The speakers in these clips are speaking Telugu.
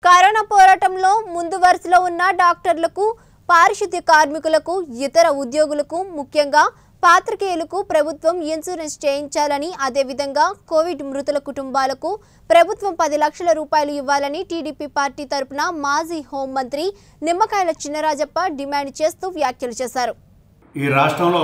కరోనా పోరాటంలో ముందు వరుసలో ఉన్న డాక్టర్లకు పారిశుద్ధ్య కార్మికులకు ఇతర ఉద్యోగులకు ముఖ్యంగా పాత్రికేయులకు ప్రభుత్వం ఇన్సూరెన్స్ చేయించాలని అదేవిధంగా కోవిడ్ మృతుల కుటుంబాలకు ప్రభుత్వం పది లక్షల రూపాయలు ఇవ్వాలని టీడీపీ పార్టీ తరపున మాజీ హోంమంత్రి నిమ్మకాయల చిన్నరాజప్ప డిమాండ్ చేస్తూ వ్యాఖ్యలు చేశారు ఈ రాష్ట్రంలో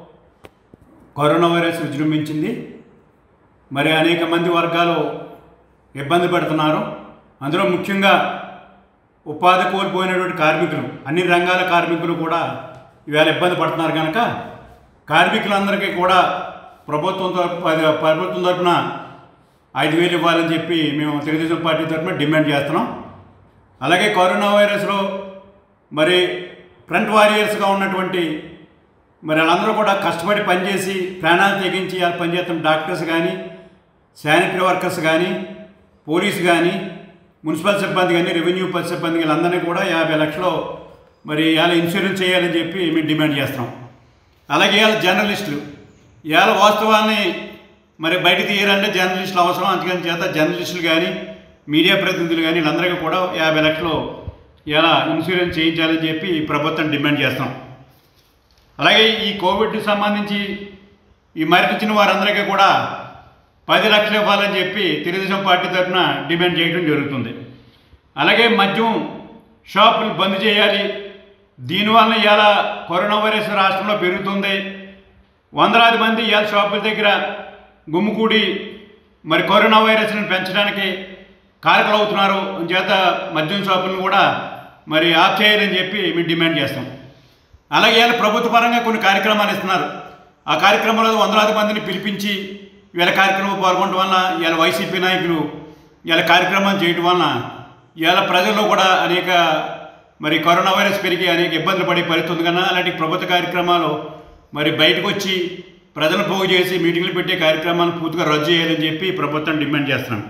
కరోనా వైరస్ విజృంభించింది మరి అనేక మంది వర్గాలు ఇబ్బంది పడుతున్నారు అందులో ముఖ్యంగా ఉపాధి కోల్పోయినటువంటి కార్మికులు అన్ని రంగాల కార్మికులు కూడా ఇవాళ ఇబ్బంది పడుతున్నారు కనుక కార్మికులందరికీ కూడా ప్రభుత్వం తరపు అది- ప్రభుత్వం తరపున ఐదు వేలు ఇవ్వాలని చెప్పి మేము తెలుగుదేశం పార్టీ తరఫున డిమాండ్ చేస్తున్నాం అలాగే కరోనా వైరస్లో మరి ఫ్రంట్ వారియర్స్గా ఉన్నటువంటి మరి వాళ్ళందరూ కూడా కష్టపడి పనిచేసి ప్రాణాలు తెగించి వాళ్ళు పనిచేస్తున్న డాక్టర్స్ కానీ శానిటరీ వర్కర్స్ కానీ పోలీస్ కానీ మున్సిపల్ సిబ్బంది కానీ రెవెన్యూ ప- సిబ్బంది వీళ్ళందరినీ కూడా యాభై లక్షలు మరి ఇవాళ ఇన్సూరెన్స్ చేయాలని చెప్పి మేము డిమాండ్ చేస్తున్నాం అలాగే ఇవాళ జర్నలిస్టులు ఇవాళ వాస్తవాన్ని మరి బయట తీయాలంటే జర్నలిస్టులు అవసరం అందుకని చేత జర్నలిస్టులు కానీ మీడియా ప్రతినిధులు కానీ వీళ్ళందరికీ కూడా యాభై లక్షలు ఇలా ఇన్సూరెన్స్ చేయించాలని చెప్పి ప్రభుత్వం డిమాండ్ చేస్తాం అలాగే ఈ కోవిడ్కి సంబంధించి ఈ మరణించిన వారందరికీ కూడా పది లక్షలు ఇవ్వాలని చెప్పి తెలుగుదేశం పార్టీ తరఫున డిమాండ్ చేయడం జరుగుతుంది అలాగే మద్యం షాపులు బంద్ చేయాలి దీనివల్ల ఇవాళ కరోనా వైరస్ రాష్ట్రంలో పెరుగుతుంది వందలాది మంది ఇవాళ షాపుల దగ్గర గుమ్ముకూడి మరి కరోనా వైరస్ని పెంచడానికి కారకులు అవుతున్నారు చేత మద్యం షాపులను కూడా మరి ఆఫ్ చేయాలని చెప్పి మేము డిమాండ్ చేస్తాం అలాగే ఇవాళ ప్రభుత్వ పరంగా కొన్ని కార్యక్రమాలు ఇస్తున్నారు ఆ కార్యక్రమంలో వందలాది మందిని పిలిపించి వీళ్ళ కార్యక్రమం పాల్గొనడం వల్ల ఇవాళ వైసీపీ నాయకులు ఇవాళ కార్యక్రమాలు చేయడం వలన ఇవాళ ప్రజల్లో కూడా అనేక మరి కరోనా వైరస్ పెరిగి అనేక ఇబ్బందులు పడే పరిస్థితి ఉంది కన్నా అలాంటి ప్రభుత్వ కార్యక్రమాలు మరి బయటకు వచ్చి ప్రజలు పోగు చేసి మీటింగ్లు పెట్టే కార్యక్రమాలను పూర్తిగా రద్దు చేయాలని చెప్పి ప్రభుత్వం డిమాండ్ చేస్తున్నాం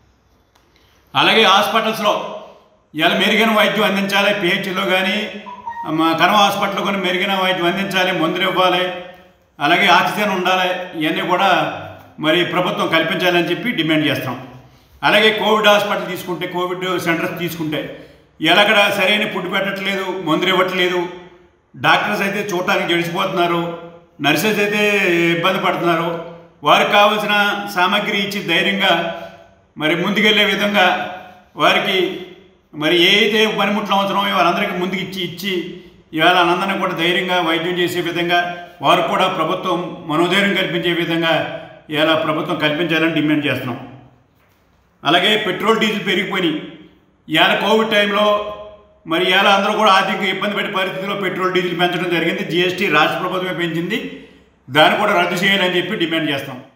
అలాగే హాస్పిటల్స్లో ఇలా మెరుగైన వైద్యం అందించాలి పిహెచ్లో కానీ కనవ హాస్పిటల్లో కానీ మెరుగైన వైద్యం అందించాలి మందులు ఇవ్వాలి అలాగే ఆక్సిజన్ ఉండాలి ఇవన్నీ కూడా మరి ప్రభుత్వం కల్పించాలని చెప్పి డిమాండ్ చేస్తాం అలాగే కోవిడ్ హాస్పిటల్ తీసుకుంటే కోవిడ్ సెంటర్స్ తీసుకుంటే ఎలాగడ సరైన ఫుడ్ పెట్టట్లేదు మందులు ఇవ్వట్లేదు డాక్టర్స్ అయితే చూడటానికి జడిసిపోతున్నారు నర్సెస్ అయితే ఇబ్బంది పడుతున్నారు వారికి కావాల్సిన సామాగ్రి ఇచ్చి ధైర్యంగా మరి ముందుకెళ్ళే విధంగా వారికి మరి ఏ అయితే పనిముట్లు అవసరమో వారందరికీ ముందుకు ఇచ్చి ఇచ్చి ఇవాళ అందరినీ కూడా ధైర్యంగా వైద్యం చేసే విధంగా వారు కూడా ప్రభుత్వం మనోధైర్యం కల్పించే విధంగా ఇవాళ ప్రభుత్వం కల్పించాలని డిమాండ్ చేస్తున్నాం అలాగే పెట్రోల్ డీజిల్ పెరిగిపోయినాయి ఇవాళ కోవిడ్ టైంలో మరి ఇవాళ అందరూ కూడా ఆర్థిక ఇబ్బంది పడే పరిస్థితిలో పెట్రోల్ డీజిల్ పెంచడం జరిగింది జీఎస్టీ రాష్ట్ర ప్రభుత్వమే పెంచింది దాన్ని కూడా రద్దు చేయాలని చెప్పి డిమాండ్ చేస్తాం